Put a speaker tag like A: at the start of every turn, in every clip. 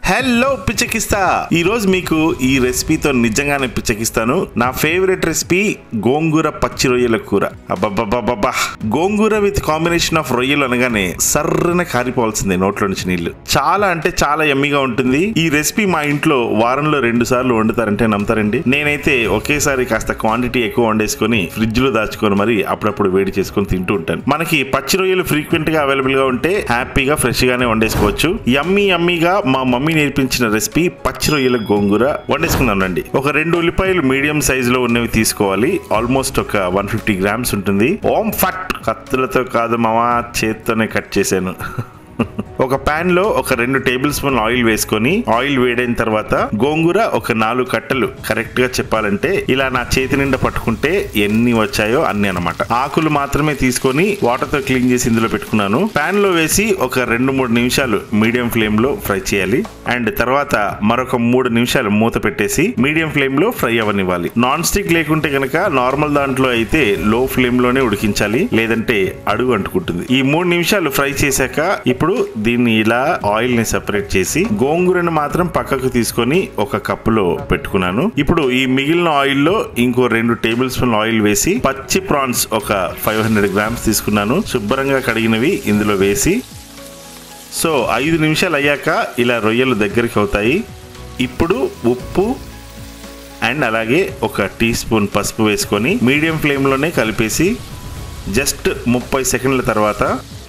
A: hello పిచ్చకిస్తా ఈ రోజు మీకు ఈ రెసిపీతో నిజంగానే పిచ్చకిస్తాను నా ఫేవరెట్ రెసిపీ గోంగూర పచ్చి రొయ్యల కూర అబ్బబ్బబ్బబ్బా గోంగూర విత్ కాంబినేషన్ ఆఫ్ రొయ్యలు అనగానే సర్రన కారిపోవాల్సిందే నోట్లో నుంచి నీళ్లు చాలా అంటే చాలా ఎమ్మిగా ఉంటుంది ఈ రెసిపీ మా ఇంట్లో వారంలో రెండు సార్లు వండుతారంటే నమ్ముతారండి నేనైతే ఒకేసారి కాస్త క్వాంటిటీ ఎక్కువ వండేసుకొని ఫ్రిడ్జ్ లో దాచుకొని మరి అప్పుడప్పుడు వేడి చేసుకొని తింటూ ఉంటాను మనకి పచ్చి రొయ్యలు ఫ్రీక్వెంట్ గా అవైలబుల్ గా ఉంటే హ్యాపీగా ఫ్రెష్ గానే వండేసుకోవచ్చు యమ్మీ యమ్మీగా మా మమ్మీ నేర్పించిన రెసిపీ పచ్చి రొయ్యల గోంగూర వండేసుకున్నానండి ఒక రెండు ఉల్లిపాయలు మీడియం సైజ్ లో ఉన్నవి తీసుకోవాలి ఆల్మోస్ట్ ఒక వన్ ఫిఫ్టీ గ్రామ్స్ ఉంటుంది ఓం ఫట్ కత్తులతో కాదు మావా చేత్తోనే కట్ చేశాను ఒక పాన్ లో ఒక రెండు టేబుల్ స్పూన్ ఆయిల్ వేసుకొని ఆయిల్ వేడైన తర్వాత గోంగూర ఒక నాలుగు కట్టలు కరెక్ట్ గా చెప్పాలంటే ఇలా నా చేతి నిండా పట్టుకుంటే ఎన్ని వచ్చాయో అన్ని అనమాట ఆకులు మాత్రమే తీసుకొని వాటర్ తో క్లీన్ చేసి ఇందులో పెట్టుకున్నాను పాన్ లో వేసి ఒక రెండు మూడు నిమిషాలు మీడియం ఫ్లేమ్ లో ఫ్రై చేయాలి అండ్ తర్వాత మరొక మూడు నిమిషాలు మూత పెట్టేసి మీడియం ఫ్లేమ్ లో ఫ్రై అవనివ్వాలి నాన్ స్టిక్ లేకుంటే గనక నార్మల్ దాంట్లో అయితే లో ఫ్లేమ్ లోనే ఉడికించాలి లేదంటే అడుగు అంటుకుంటుంది ఈ మూడు నిమిషాలు ఫ్రై చేశాక ఇప్పుడు దీన్ని ఇలా ఆయిల్ ని సెపరేట్ చేసి గోంగూరను మాత్రం పక్కకు తీసుకొని ఒక కప్పులో పెట్టుకున్నాను ఇప్పుడు ఈ మిగిలిన ఆయిల్ లో ఇంకో రెండు టేబుల్ స్పూన్ ఆయిల్ వేసి పచ్చి ప్రాన్స్ ఒక ఫైవ్ హండ్రెడ్ గ్రామ్స్ తీసుకున్నాను శుభ్రంగా కడిగినవి ఇందులో వేసి సో ఐదు నిమిషాలు అయ్యాక ఇలా రొయ్యలు దగ్గరికి అవుతాయి ఇప్పుడు ఉప్పు అండ్ అలాగే ఒక టీ స్పూన్ పసుపు వేసుకొని మీడియం ఫ్లేమ్లోనే కలిపేసి జస్ట్ ముప్పై సెకండ్ల తర్వాత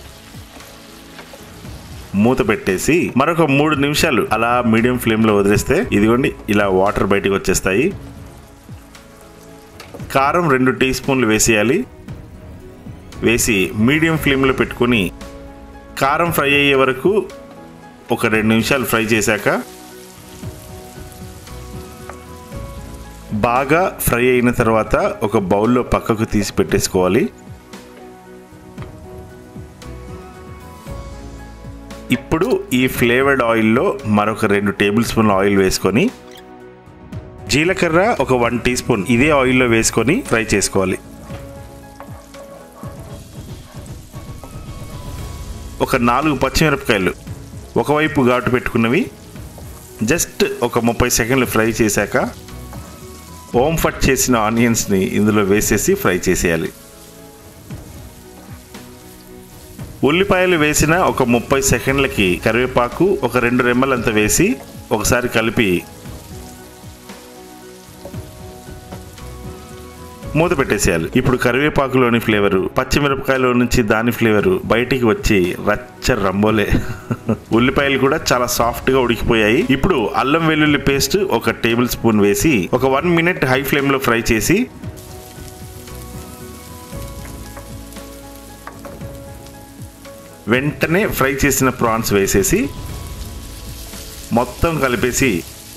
A: మూత పెట్టేసి మరొక మూడు నిమిషాలు అలా మీడియం ఫ్లేమ్లో వదిలేస్తే ఇదిగోండి ఇలా వాటర్ బయటకు వచ్చేస్తాయి కారం రెండు టీ స్పూన్లు వేసేయాలి వేసి మీడియం ఫ్లేమ్లో పెట్టుకొని కారం ఫ్రై అయ్యే వరకు ఒక రెండు నిమిషాలు ఫ్రై చేశాక బాగా ఫ్రై అయిన తర్వాత ఒక బౌల్లో పక్కకు తీసి పెట్టేసుకోవాలి ఇప్పుడు ఈ ఫ్లేవర్డ్ ఆయిల్లో మరొక రెండు టేబుల్ స్పూన్ల ఆయిల్ వేసుకొని జీలకర్ర ఒక వన్ టీ స్పూన్ ఇదే ఆయిల్లో వేసుకొని ఫ్రై చేసుకోవాలి ఒక నాలుగు పచ్చిమిరపకాయలు ఒకవైపు ఘాటు పెట్టుకున్నవి జస్ట్ ఒక ముప్పై సెకండ్లు ఫ్రై చేశాక ఓం ఫట్ చేసిన ఆనియన్స్ని ఇందులో వేసేసి ఫ్రై చేసేయాలి ఉల్లిపాయలు వేసిన ఒక ముప్పై సెకండ్లకి కరివేపాకు ఒక రెండు రెమ్మలంత వేసి ఒకసారి కలిపి మూత పెట్టేసేయాలి ఇప్పుడు కరివేపాకులోని ఫ్లేవరు పచ్చిమిరపకాయలో నుంచి దాని ఫ్లేవరు బయటికి వచ్చి రచ్చ రంబోలే ఉల్లిపాయలు కూడా చాలా సాఫ్ట్ గా ఉడికిపోయాయి ఇప్పుడు అల్లం వెల్లుల్లి పేస్ట్ ఒక టేబుల్ స్పూన్ వేసి ఒక వన్ మినిట్ హై ఫ్లేమ్ లో ఫ్రై చేసి వెంటనే ఫ్రై చేసిన ప్రాన్స్ వేసేసి మొత్తం కలిపేసి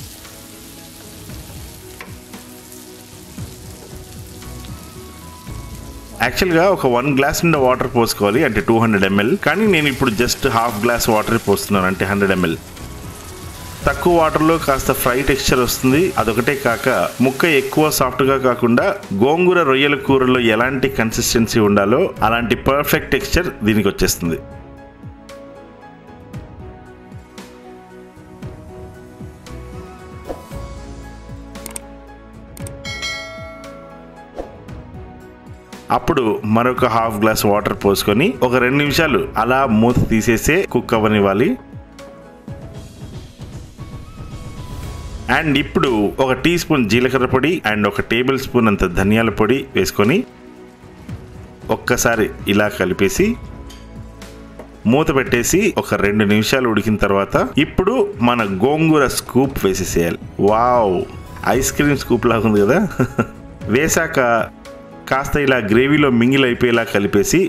A: యాక్చువల్గా ఒక వన్ గ్లాస్ నిండా వాటర్ పోసుకోవాలి అంటే టూ హండ్రెడ్ ఎంఎల్ కానీ నేను ఇప్పుడు జస్ట్ హాఫ్ గ్లాస్ వాటర్ పోస్తున్నాను అంటే హండ్రెడ్ ఎంఎల్ తక్కువ వాటర్లో కాస్త ఫ్రై టెక్స్చర్ వస్తుంది అదొకటే కాక ముక్క ఎక్కువ సాఫ్ట్గా కాకుండా గోంగూర రొయ్యల కూరలో ఎలాంటి కన్సిస్టెన్సీ ఉండాలో అలాంటి పర్ఫెక్ట్ టెక్స్చర్ దీనికి వచ్చేస్తుంది అప్పుడు మరొక హాఫ్ గ్లాస్ వాటర్ పోసుకొని ఒక రెండు నిమిషాలు అలా మూత తీసేసే కుక్ అవ్వనివ్వాలి అండ్ ఇప్పుడు ఒక టీ స్పూన్ జీలకర్ర పొడి అండ్ ఒక టేబుల్ స్పూన్ అంత ధనియాల పొడి వేసుకొని ఒక్కసారి ఇలా కలిపేసి మూత పెట్టేసి ఒక రెండు నిమిషాలు ఉడికిన తర్వాత ఇప్పుడు మన గోంగూర స్కూప్ వేసేసేయాలి వావ్ ఐస్ క్రీమ్ స్కూప్ లాగా ఉంది కదా వేసాక కాస్త ఇలా గ్రేవీలో మింగిల్ అయిపోయేలా కలిపేసి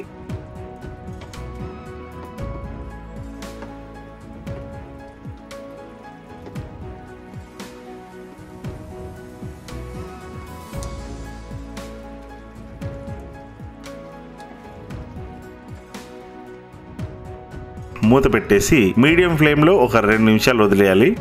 A: మూత పెట్టేసి మీడియం ఫ్లేమ్లో ఒక రెండు నిమిషాలు వదిలేయాలి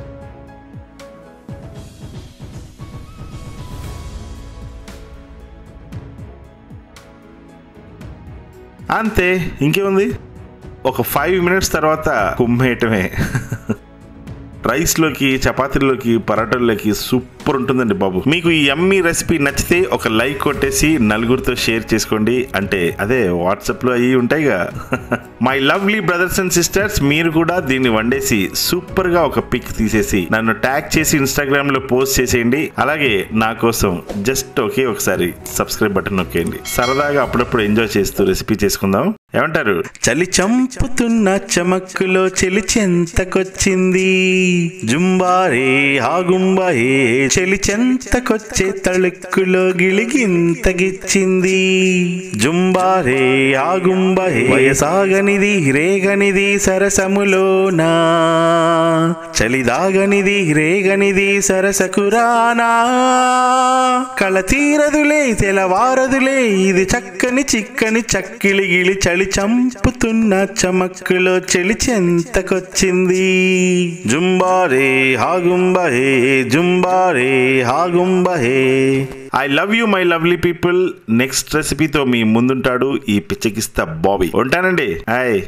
A: అంతే ఇంకేముంది ఒక ఫైవ్ మినిట్స్ తర్వాత కుమ్మేయటమే రైస్ లోకి చపాతీలోకి పరాటాల్లోకి సూపర్ ఉంటుందండి బాబు మీకు ఈ ఎమ్మీ రెసిపీ నచ్చితే ఒక లైక్ కొట్టేసి నలుగురితో షేర్ చేసుకోండి అంటే అదే వాట్సాప్ లో అవి ఉంటాయిగా my lovely brothers and sisters మీరు కూడా దీన్ని వండేసి సూపర్ గా ఒక పిక్ తీసేసి నన్ను ట్యాగ్ చేసి ఇన్స్టాగ్రామ్ లో పోస్ట్ చేసేయండి అలాగే నా కోసం జస్ట్ ఒకే ఒకసారి సబ్స్క్రైబ్ బటన్ నొక్కేయండి సరదాగా అప్పుడప్పుడు ఎంజాయ్ చేస్తూ రెసిపీ చేసుకుందాం ఏమంటారు చలి చంపుతున్న చమక్కులో చెలి చెంతకొచ్చింది జుంబారే ఆగుంబాయే చెలి చెంతకొచ్చే తళుక్కులో గిలిగింతగిచ్చింది జుంబారే ఆగుంబాయే వయసాగనిది రేగనిది సరసములోనా చలిదాగనిది రేగనిది సరసకురానా కళ తీరదులే తెలవారదులే ఇది చక్కని చిక్కని చక్కిలి గిలి చలి చంపుతున్న చమక్కులో చెలి చెంతకొచ్చింది జుంబారే హాగుంబహే జుంబారే హాగుంబహే I love you my lovely people next రెసిపీతో మీ ముందుంటాడు ఈ పిచ్చకిస్తా బాబీ ఉంటానండి హాయ్